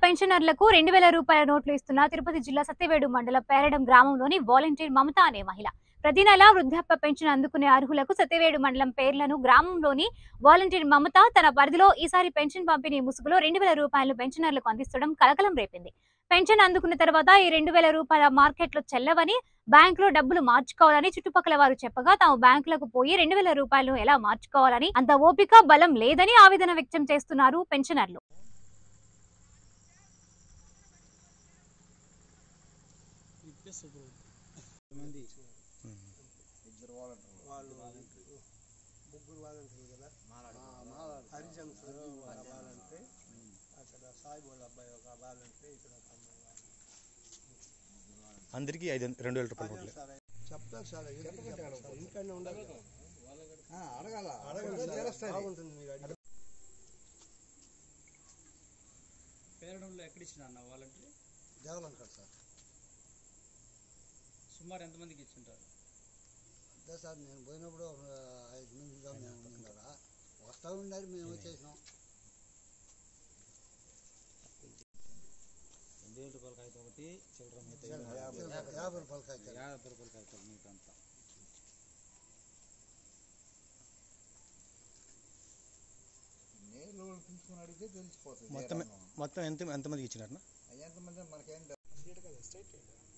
పెన్షనర్లకు రెండు వేల రూపాయల నోట్లు ఇస్తున్న తిరుపతి జిల్లా సత్యవేడు మండల పేరడం గ్రామంలోని వాలంటీర్ మమత అనే మహిళ ప్రతి నెల వృద్ధాప్య పెన్షన్ అందుకునే అర్హులకు సత్యవేడు మండలం పేర్లను గ్రామంలోని వాలంటీర్ మమత తన పరిధిలో ఈసారి పెన్షన్ పంపిణీ ముసుగులో రెండు వేల రూపాయలు పెన్షనర్లకు అందిస్తడం కలకలం రేపింది పెన్షన్ అందుకున్న తర్వాత ఈ రెండు వేల రూపాయల మార్కెట్లో చెల్లవని బ్యాంకులో డబ్బులు మార్చుకోవాలని చుట్టుపక్కల వారు చెప్పగా తాము బ్యాంకులకు పోయి రెండు వేల రూపాయలు ఎలా మార్చుకోవాలని అంత ఓపిక బలం లేదని ఆవేదన వ్యక్తం చేస్తున్నారు పెన్షనర్లు మంది వాళ్ళు ముగ్గురు వాలంటీర్లు కదా హరిజన్ సంజీవ్ వాళ్ళ వాలంటీ అక్కడ సాయి వాళ్ళ అబ్బాయి ఒక వాలంటీ ఇక్కడ ఒక అమ్మాయి వాలంటీ. అందరికీ ఐదు రెండు వేల రూపాయలు అదే నోట్లు సార్ చెప్తారు సార్ ఎందుకు చెప్పరు సార్ ఇంట్లోనే ఉండాలి కదా. అడగాల అడగండి సార్, బాగుంటుంది మీరు అడిగి పేరడంలో ఎక్కడ ఇచ్చిన అన్న వాలంటీర్ జగలంటారు సార్ సుమారు ఎంతమందికి ఇచ్చింటారు అదే సార్ నేను పోయినప్పుడు ఒక ఐదు మందిగా మేము ఉన్నాం కదా వస్తూ ఉన్నారు మేము వచ్చేసినాం రెండు వేల రూపాయల కాగితం ఒకటి చిల్లర మిగతా యాభై యాభై రూపాయలు కాదు యాభై రూపాయల కాగితం మిగతా అంతా నేలు పిలుచుకుని అడిగితే తెలిసిపోతుంది మొత్తం మొత్తం ఎంత ఎంతమందికి ఇచ్చినారన్నా ఎంతమంది మనకేం స్ట్రైట్ కదా స్ట్రైట్